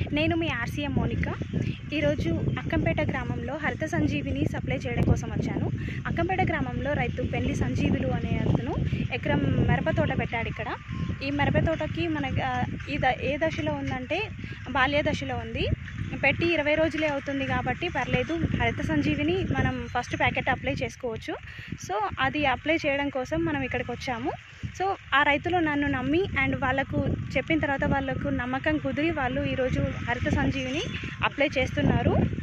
నేను మీ RCM Monica ఈరోజు అక్కంపేట గ్రామంలో హరిత సంజీవిని సప్లై చేయడం కోసం వచ్చాను అక్కంపేట గ్రామంలో రైతు పెళ్లి సంజీవులు అనే అతను ఎకరం మిరప తోట పెట్టాడు ఇక్కడ ఈ మిరప తోటకి మన ఈ ద ఏ దశలో ఉందంటే బాల్య దశలో ఉంది పెట్టి ఇరవై రోజులే అవుతుంది కాబట్టి పర్లేదు హరిత సంజీవిని మనం ఫస్ట్ ప్యాకెట్ అప్లై చేసుకోవచ్చు సో అది అప్లై చేయడం కోసం మనం ఇక్కడికి వచ్చాము సో ఆ రైతులు నన్ను నమ్మి అండ్ వాళ్ళకు చెప్పిన తర్వాత వాళ్ళకు నమ్మకం కుదిరి వాళ్ళు ఈరోజు హరిత సంజీవిని అప్లై చేస్తున్నారు